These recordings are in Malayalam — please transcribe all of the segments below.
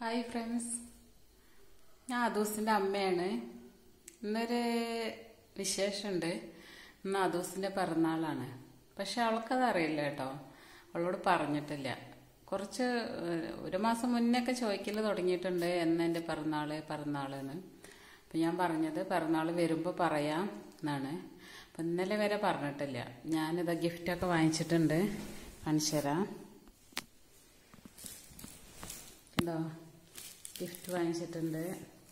ഹായ് ഫ്രണ്ട്സ് ഞാൻ അദൂസിൻ്റെ അമ്മയാണ് ഇന്നൊരു വിശേഷമുണ്ട് ഇന്ന് അദൂസിൻ്റെ പിറന്നാളാണ് പക്ഷെ അവൾക്കത് അറിയില്ല കേട്ടോ അവളോട് പറഞ്ഞിട്ടില്ല കുറച്ച് ഏഹ്, ഒരു മാസം മുന്നൊക്കെ ചോദിക്കൽ തുടങ്ങിയിട്ടുണ്ട് എന്ന് എൻ്റെ പിറന്നാള് പിറന്നാളെന്ന് അപ്പം ഞാൻ പറഞ്ഞത് പിറന്നാൾ വരുമ്പോൾ പറയാം എന്നാണ് അപ്പം ഇന്നലെ വരെ പറഞ്ഞിട്ടില്ല ഞാനിതാ ഗിഫ്റ്റൊക്കെ വാങ്ങിച്ചിട്ടുണ്ട് കാണിച്ചു തരാം ഇതോ ഗിഫ്റ്റ് വാങ്ങിച്ചിട്ടുണ്ട്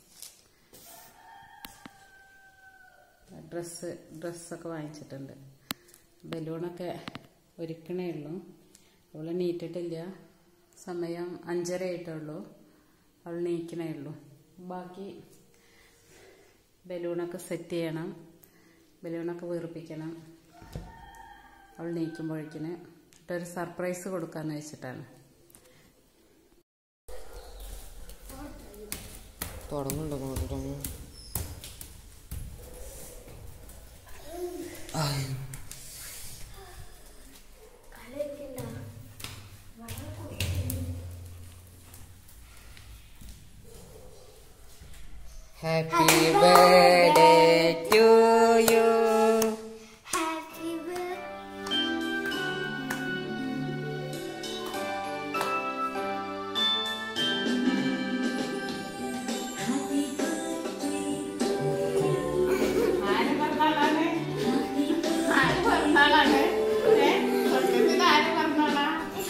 ഡ്രസ്സ് ഡ്രസ്സൊക്കെ വാങ്ങിച്ചിട്ടുണ്ട് ബലൂണൊക്കെ ഒരുക്കണേ ഉള്ളൂ അവൾ നീറ്റിട്ടില്ല സമയം അഞ്ചര ആയിട്ടുള്ളൂ അവൾ നീക്കണേ ഉള്ളൂ ബാക്കി ബലൂണൊക്കെ സെറ്റ് ചെയ്യണം ബലൂണൊക്കെ വീർപ്പിക്കണം അവൾ നീക്കുമ്പോഴേക്കിന് ഒരു സർപ്രൈസ് കൊടുക്കാന്ന് വെച്ചിട്ടാണ് തുടങ്ങുന്നുണ്ടോ തുടങ്ങും happy birthday to you Happy birthday. ആര് പിറന്നാളാണ്? ആര് പിറന്നാളാണ്? ഏ? സ്വർഗത്തിൽ ആര് പിറന്നാളാ?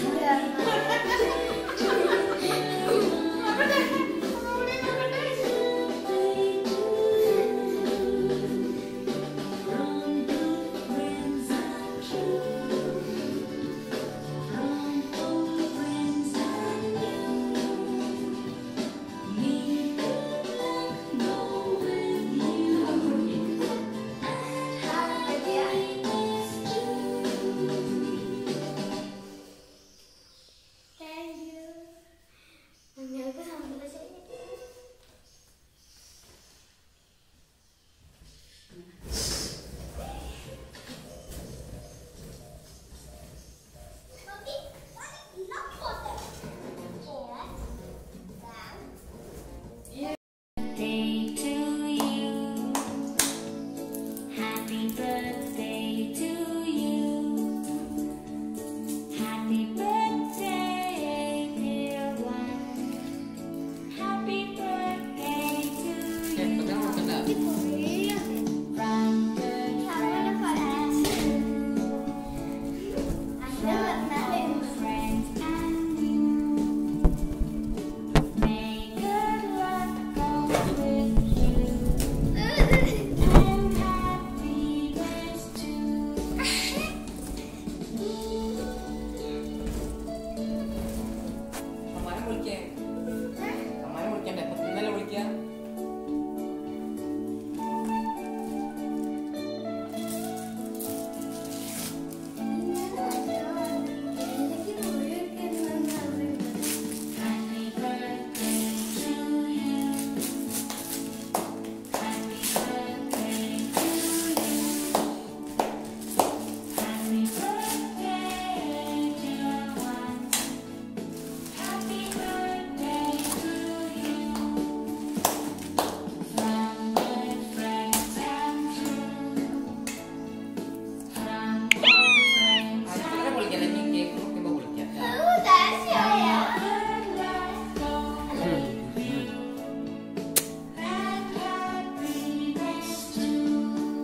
Thank you. നിങ്ങൾക്ക് സന്തോഷം birthday to you. Happy birthday to you. Happy birthday, dear one. Happy birthday to you. From good friends and you. Friends and you. May good luck go with you. And happiness too. അമ്മാനെ വിളിക്കേ അമ്മാനെ വിളിക്കണ്ടേ അപ്പൊ ഇന്നലെ വിളിക്കാ Happy birthday to you. Happy birthday to you. Happy birthday, dear one. Happy birthday to you. From good friends and true. From good friends അങ്ങനെ വിളിക്കല്ലേ നീ കേക്ക് മുറിക്കുമ്പോ വിളിക്കാം Good luck go with you. And happiness too.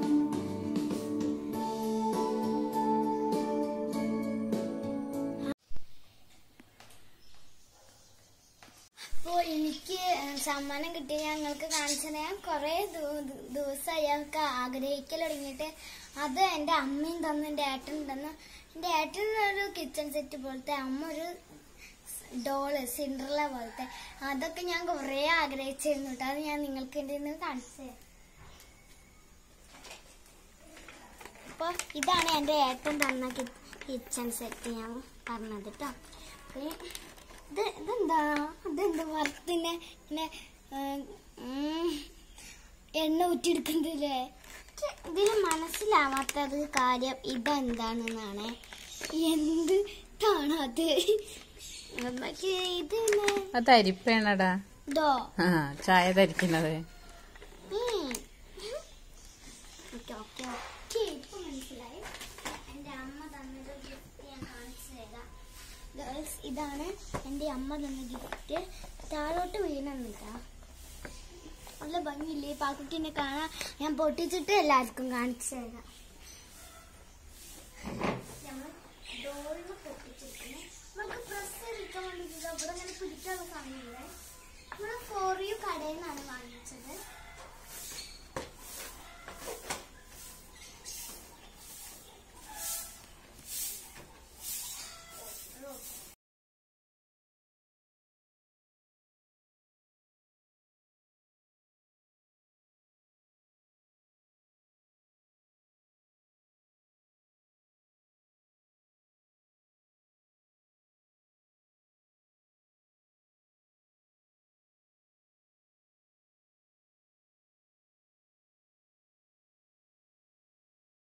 അപ്പോൾ എനിക്ക് സമ്മാനം കിട്ടിയ ഞങ്ങൾക്ക് കാണിച്ചു ഞാൻ കുറേ ദിവസമായി ഞങ്ങൾക്ക് ആഗ്രഹിക്കൽ തുടങ്ങിയിട്ട് അത് എൻ്റെ അമ്മയും തന്നു എൻ്റെ ഏട്ടനും തന്നു എൻ്റെ ഏട്ടൻ ഒരു കിച്ചൺ സെറ്റ് പോലത്തെ അമ്മ ഒരു ഡോള് സിൻഡ്രല പോലത്തെ അതൊക്കെ ഞാൻ കുറേ ആഗ്രഹിച്ചിരുന്നു കേട്ടോ അത് ഞാൻ നിങ്ങൾക്ക് എൻ്റെ നിന്ന് കാണിച്ചു തരാം. അപ്പോൾ ഇതാണ് എൻ്റെ ഏട്ടൻ തന്ന കിച്ചൺ സെറ്റ് ഞാൻ പറഞ്ഞത് കേട്ടോ പിന്നെ ഇത് ഇതെന്താ ഇതെന്താ വറുത്തിനെ ഇങ്ങനെ ഉം, ഉം, എണ്ണ ഊറ്റിയെടുക്കുന്നില്ലേ ഇതിൽ മനസ്സിലാവാത്തത് കാര്യം ഇതെന്താണെന്നാണ് എന്ത് കാണാത് അമ്മക്ക് ഇത് തന്നെ അത് അരിപ്പയാണടാ ദോ ആ ചായ ധരിക്കുന്നത് ഓക്കെ ഓക്കെ ഓക്കെ ഇപ്പൊ മനസ്സിലായി എന്റെ അമ്മ തന്നൊരു ഗിഫ്റ്റ് ഞാൻ കാണിച്ചു തരാം ഗേൾസ് ഇതാണ് എന്റെ അമ്മ തന്ന ഗിഫ്റ്റ് താഴോട്ട് വീണെന്നിട്ടാ നല്ല ഭംഗിയില്ലേ പാക്കുട്ടിനെ കാണാൻ ഞാൻ പൊട്ടിച്ചിട്ട് എല്ലാവർക്കും കാണിച്ചു തരാം നമ്മൾ ഡോറിന് പൊട്ടിച്ചിരിക്കുന്നത് നമുക്ക് പ്രസ് എടുക്കാൻ വേണ്ടിയിട്ട് അവിടെ അങ്ങനെ പിടിക്കാനുള്ള സമയമില്ലേ നമ്മൾ ഫോർ യു കടയിൽ നിന്നാണ് വാങ്ങിച്ചത്